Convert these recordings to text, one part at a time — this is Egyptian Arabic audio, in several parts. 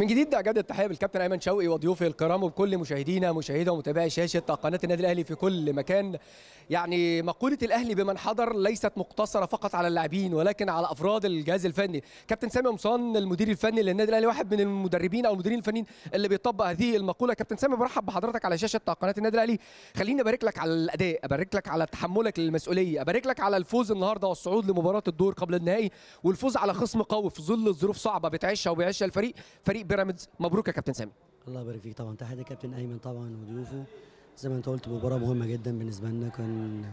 من جديد اجدد التحيه بالكابتن ايمن شوقي وضيوفه الكرام وبكل مشاهدينا مشاهدي ومتابعي شاشه قناه النادي الاهلي في كل مكان يعني مقوله الاهلي بمن حضر ليست مقتصره فقط على اللاعبين ولكن على افراد الجهاز الفني كابتن سامي قمصان المدير الفني للنادي الاهلي واحد من المدربين او المديرين الفنيين اللي بيطبق هذه المقوله كابتن سامي برحب بحضرتك على شاشه قناه النادي الاهلي خليني ابارك لك على الاداء ابارك لك على تحملك للمسؤوليه ابارك لك على الفوز النهارده والصعود لمباراه الدور قبل النهائي والفوز على خصم قوي في ظل الظروف صعبه بتعيشها وبيعيشها الفريق فريق بيراميدز مبروك يا كابتن سامي الله يبارك فيك طبعا تحيه كابتن ايمن طبعا وضيوفه زي ما انت قلت مباراه مهمه جدا بالنسبه لنا كان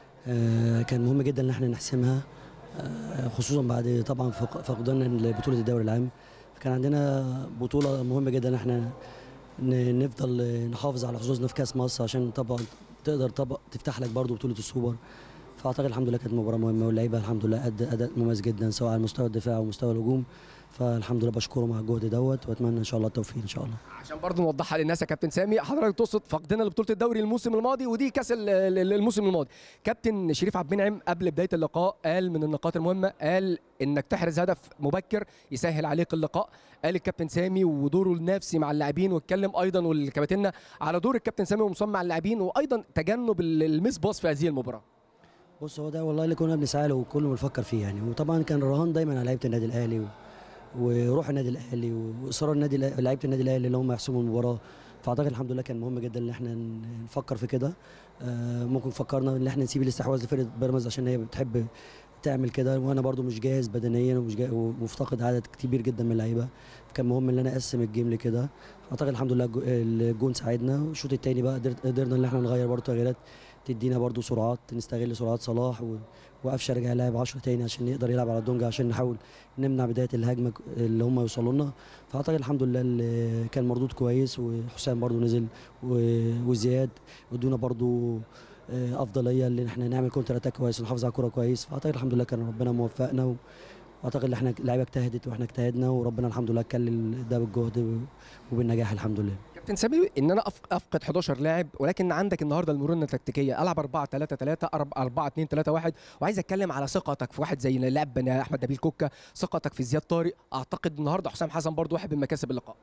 آه كان مهم جدا ان احنا نحسمها آه خصوصا بعد طبعا فق- فقداننا لبطوله الدوري العام كان عندنا بطوله مهمه جدا ان احنا ن- نفضل نحافظ على حظوظنا في كاس مصر عشان طبعا تقدر طبعا تفتح لك برضو بطوله السوبر فاعتقد الحمد لله كانت مباراه مهمه واللعيبه الحمد لله أدى اداء مميز جدا سواء على مستوى الدفاع ومستوى الهجوم فالحمد لله بشكرهم على الجهد دوت واتمنى ان شاء الله التوفيق ان شاء الله عشان برضه نوضحها للناس يا كابتن سامي حضرتك تقصد فقدنا لبطوله الدوري الموسم الماضي ودي كاس ال- ال- الموسم الماضي كابتن شريف عبد المنعم قبل بدايه اللقاء قال من النقاط المهمه قال انك تحرز هدف مبكر يسهل عليك اللقاء قال الكابتن سامي ودوره النفسي مع اللاعبين واتكلم ايضا والكباتنه على دور الكابتن سامي ومصمم مع اللاعبين وايضا تجنب ال- الميس باص في هذه المباراه بص هو ده والله اللي كنا بنسعى له وكله بنفكر فيه يعني وطبعا كان الرهان دايما على لعيبه النادي الاهلي و... وروح النادي الاهلي واصرار النادي الأ- لعيبه النادي الاهلي اللي هم يحسموا المباراه فاعتقد الحمد لله كان مهم جدا ان احنا ن- نفكر في كده آه، ممكن فكرنا ان احنا نسيب الاستحواذ لفرقه بيراميدز عشان هي بتحب تعمل كده وانا برضو مش جاهز بدنيا ومش جاهز ومفتقد عدد كبير جدا من اللعيبه كان مهم ان انا اقسم الجيم لكده اعتقد الحمد لله الجو- الجون ساعدنا والشوط الثاني بقى قدرت- قدرنا ان احنا نغير برضو تغييرات تدينا برضو سرعات نستغل سرعات صلاح و... وقفشه رجع لاعب 10 تاني عشان يقدر يلعب على الدونجا عشان نحاول نمنع بدايه الهجمه ك- اللي هم يوصلوا لنا فاعتقد الحمد لله اللي كان مردود كويس وحسام برضو نزل و- وزياد ادونا برضو آه، افضليه ان احنا نعمل كونتر اتاك كويس ونحافظ على الكوره كويس فاعتقد الحمد لله كان ربنا موفقنا و- واعتقد ان احنا اللعيبه اجتهدت واحنا اجتهدنا وربنا الحمد لله كلل ده بالجهد وبالنجاح الحمد لله كابتن سامي ان انا أف- افقد 11 لاعب ولكن عندك النهارده المرونه التكتيكيه العب 4 3 3 4 2 3 1 وعايز اتكلم على ثقتك في واحد زي لاعب بن احمد نبيل كوكا ثقتك في زياد طارق اعتقد النهارده حسام حسن برضو واحد من مكاسب اللقاء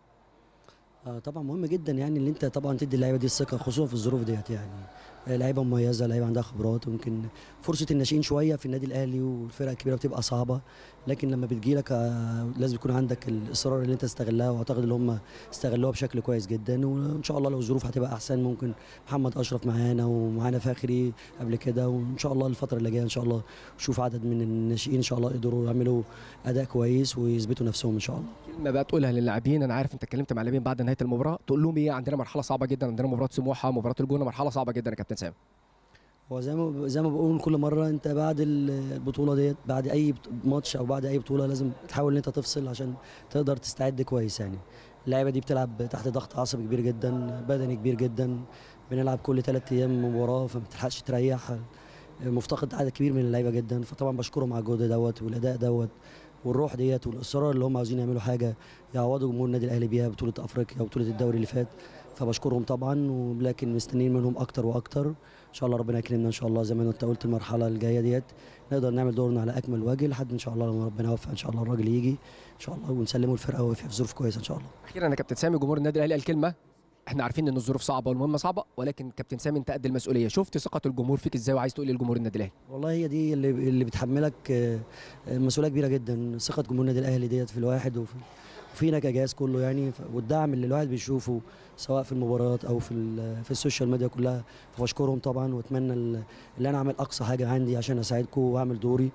آه طبعا مهم جدا يعني اللي انت طبعا تدي اللعيبه دي الثقه خصوصا في الظروف ديت يعني آه، لعيبه مميزه لعيبه عندها خبرات ويمكن فرصه الناشئين شويه في النادي الاهلي والفرق الكبيره بتبقى صعبه لكن لما بتجيلك آه لازم يكون عندك الاصرار اللي انت تستغلها واعتقد ان هم استغلوها بشكل كويس جدا وان شاء الله لو الظروف هتبقى احسن ممكن محمد اشرف معانا ومعانا فاخري قبل كده وان شاء الله الفتره اللي جايه ان شاء الله نشوف عدد من الناشئين ان شاء الله يقدروا يعملوا اداء كويس ويثبتوا نفسهم ان شاء الله كلمه بقى تقولها للاعبين انا عارف انت اتكلمت مع اللاعبين بعد نهايه المباراه تقول لهم ايه عندنا مرحله صعبه جدا عندنا مباراه سموحه مباراه الجونه مرحله صعبه جدا يا كابتن سامي هو زي ما زي ما بقول كل مره انت بعد البطوله ديت بعد اي بط- ماتش او بعد اي بطوله لازم تحاول ان انت تفصل عشان تقدر تستعد كويس يعني اللعيبه دي بتلعب تحت ضغط عصبي كبير جدا بدني كبير جدا بنلعب كل ثلاث ايام مباراه فما بتلحقش تريح مفتقد عدد كبير من اللعيبه جدا فطبعا بشكرهم على الجهد دوت والاداء دوت والروح ديت والاصرار اللي هم عاوزين يعملوا حاجه يعوضوا جمهور النادي الاهلي بيها بطوله افريقيا وبطوله الدوري اللي فات فبشكرهم طبعا ولكن مستنيين منهم اكتر واكتر ان شاء الله ربنا يكرمنا ان شاء الله زي ما انت قلت المرحله الجايه ديت نقدر نعمل دورنا على اكمل وجه لحد ان شاء الله لما ربنا يوفق ان شاء الله الراجل يجي ان شاء الله ونسلمه الفرقه وهي في ظروف كويسه ان شاء الله اخيرا يا كابتن سامي جمهور النادي الاهلي قال كلمه احنا عارفين ان الظروف صعبه والمهمه صعبه ولكن كابتن سامي انت قد المسؤوليه شفت ثقه الجمهور فيك ازاي وعايز تقول ايه لجمهور النادي الاهلي والله هي دي اللي اللي بتحملك آه، آه، مسؤوليه كبيره جدا ثقه جمهور النادي الاهلي ديت في الواحد وفي وفينا كجهاز كله يعني ف- والدعم اللي الواحد بيشوفه سواء في المباريات او في ال- في السوشيال ميديا كلها فبشكرهم طبعا واتمنى ال- اللي انا اعمل اقصى حاجه عندي عشان اساعدكم واعمل دوري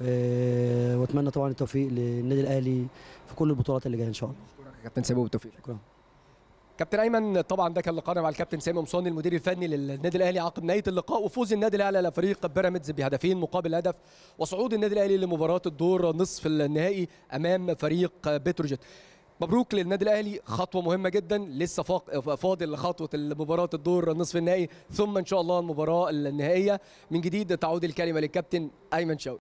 آه، واتمنى طبعا التوفيق للنادي الاهلي في كل البطولات اللي جايه ان شاء الله اشكرك يا كابتن سامي وبالتوفيق شكرا كابتن ايمن طبعا ده كان لقاءنا مع الكابتن سامي مصاني المدير الفني للنادي الاهلي عقب نهايه اللقاء وفوز النادي الاهلي على فريق بيراميدز بهدفين مقابل هدف وصعود النادي الاهلي لمباراه الدور نصف النهائي امام فريق بتروجيت مبروك للنادي الاهلي خطوه مهمه جدا لسه فاق- فاضل خطوه مباراه الدور نصف النهائي ثم ان شاء الله المباراه النهائيه من جديد تعود الكلمه للكابتن ايمن شوقي